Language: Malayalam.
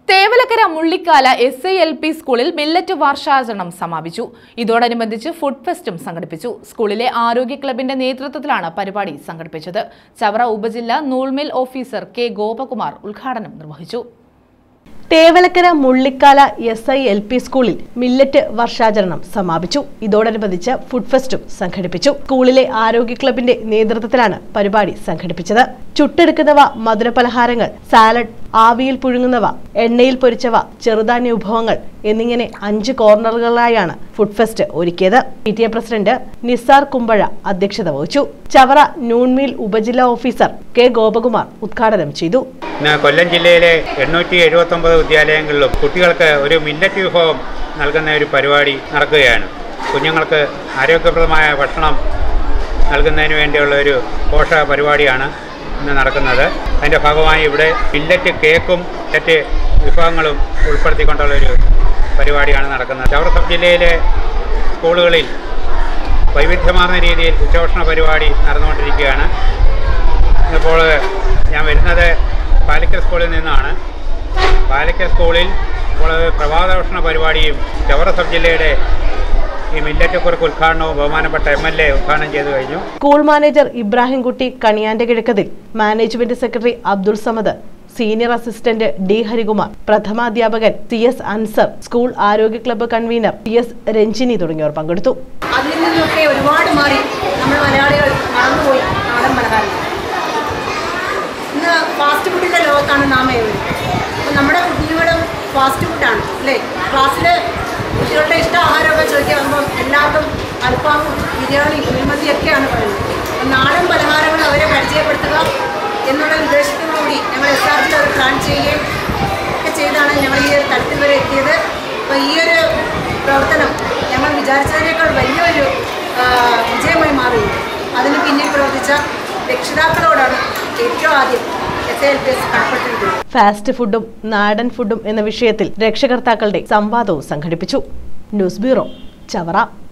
Thevalakkara Mullikkala S I L P സ്കൂളിൽ മില്ലറ്റ് വാർഷികാചരണം സമാപിച്ചു ഇതോടനുബന്ധിച്ച് ഫുഡ് ഫെസ്റ്റും സംഘടിപ്പിച്ചു സ്കൂളിലെ ആരോഗ്യ ക്ലബിന്റെ നേതൃത്വത്തിലാണ് പരിപാടി സംഘടിപ്പിച്ചത് ചവറ ഉപജില്ല നൂൽമിൽ ഓഫീസർ കെ ഗോപകുമാർ ഉദ്ഘാടനം നിർവഹിച്ചു Thevalakkara Mullikkala S I L P സ്കൂളിൽ മില്ലറ്റ് വർഷാചരണം സമാപിച്ചു ഇതോടനുബന്ധിച്ച് ഫുഡ് ഫെസ്റ്റും സംഘടിപ്പിച്ചു സ്കൂളിലെ ആരോഗ്യ ക്ലബിന്റെ നേതൃത്വത്തിലാണ് പരിപാടി സംഘടിപ്പിച്ചത് ചുട്ടെടുക്കുന്നവ മധുരപലഹാരങ്ങൾ സാലഡ് ആവിയിൽ പുഴുങ്ങുന്നവ എണ്ണയിൽ പൊരിച്ചവ ചെറുധാന്യ വിഭവങ്ങൾ എന്നിങ്ങനെ അഞ്ച് കോർണറുകളായാണ് ഫുഡ് ഫെസ്റ്റ് ഒരുക്കിയത് P T A president Nisar Kumbazha അധ്യക്ഷത വഹിച്ചു ചവറ നൂൺമീൽ ഉപജില്ലാ ഓഫീസർ കെ ഗോപകുമാർ ഉദ്ഘാടനം ചെയ്തു ഇന്ന് കൊല്ലം ജില്ലയിലെ എണ്ണൂറ്റി എഴുപത്തൊമ്പത് വിദ്യാലയങ്ങളിലും കുട്ടികൾക്ക് ഒരു മില്ലറ്റ് വിഭവം നൽകുന്ന ഒരു പരിപാടി നടക്കുകയാണ് കുഞ്ഞുങ്ങൾക്ക് ആരോഗ്യപ്രദമായ ഭക്ഷണം നൽകുന്നതിന് വേണ്ടിയുള്ള ഒരു പോഷക പരിപാടിയാണ് ഇന്ന് നടക്കുന്നത് അതിൻ്റെ ഭാഗമായി ഇവിടെ മില്ലറ്റ് കേക്കും മറ്റ് വിഭവങ്ങളും ഉൾപ്പെടുത്തിക്കൊണ്ടുള്ള ഒരു പരിപാടിയാണ് നടക്കുന്നത് ചവറ സബ് ജില്ലയിലെ സ്കൂളുകളിൽ വൈവിധ്യമാർന്ന രീതിയിൽ ഉച്ചഭക്ഷണ പരിപാടി നടന്നുകൊണ്ടിരിക്കുകയാണ് ഇപ്പോൾ ഞാൻ വരുന്നത് പാലിക്കൽ സ്കൂളിൽ നിന്നാണ് പാലിക്കൽ സ്കൂളിൽ ഇപ്പോൾ പ്രഭാത ഭക്ഷണ പരിപാടിയും ചവറ സബ് ജില്ലയുടെ ഈ മില്ലറ്റക്കുറിക്ക് ഉദ്ഘാടനവും ബഹുമാനപ്പെട്ട എം എൽ എ ഉദ്ഘാടനം ചെയ്തു കഴിഞ്ഞു സ്കൂൾ മാനേജർ ഇബ്രാഹിംകുട്ടി കണിയാന്റെ Kizhakkathil management secretary Abdul Samad senior assistant D Harikumar പ്രഥമാധ്യാപകൻ സി എസ് അൻസർ സ്കൂൾ ആരോഗ്യ club convener C S Ranjini തുടങ്ങിയവർ പങ്കെടുത്തു അതിൽ നിന്നൊക്കെ ഒരുപാട് മാറി നമ്മൾ മലയാളികൾ മറന്നുപോയി നാടൻ പലഹാരം ഇന്ന് ഫാസ്റ്റ് ഫുഡിൻ്റെ ലോകത്താണ് നാം ഏവരും അപ്പോൾ നമ്മുടെ കുട്ടികളും ഫാസ്റ്റ് ഫുഡാണ് അല്ലേ ക്ലാസ്സിൽ കുട്ടികളുടെ ഇഷ്ട ആഹാരമൊക്കെ ചോദിക്കുമ്പോൾ എല്ലാവർക്കും അൽഫാമും ബിരിയാണി കുഴിമന്തിയൊക്കെയാണ് പറയുന്നത് അപ്പോൾ നാടൻ പലഹാരങ്ങൾ അവരെ പരിചയപ്പെടുത്തുക എന്നുള്ള ഉദ്ദേശത്തോടുകൂടി ഞങ്ങൾ എസ് ആർ ജിയിൽ അത് പ്ലാൻ ചെയ്യുകയും ഒക്കെ ചെയ്താണ് ഞങ്ങൾ ഈ ഒരു തലത്തിൽ വരെ എത്തിയത് അപ്പോൾ ഈ ഒരു പ്രവർത്തനം ഞങ്ങൾ വിചാരിച്ചതിനേക്കാൾ വലിയൊരു ആ, വിജയമായി മാറി അതിന് പിന്നിൽ പ്രവർത്തിച്ച രക്ഷിതാക്കളോടാണ് ഏറ്റവും ആദ്യം എസ് എൽ പി എസ് കടപ്പെട്ടിരിക്കുന്നത് ഫാസ്റ്റ് ഫുഡും നാടൻ ഫുഡും എന്ന വിഷയത്തിൽ രക്ഷകർത്താക്കളുടെ സംവാദവും സംഘടിപ്പിച്ചു ന്യൂസ് ബ്യൂറോ ചവറ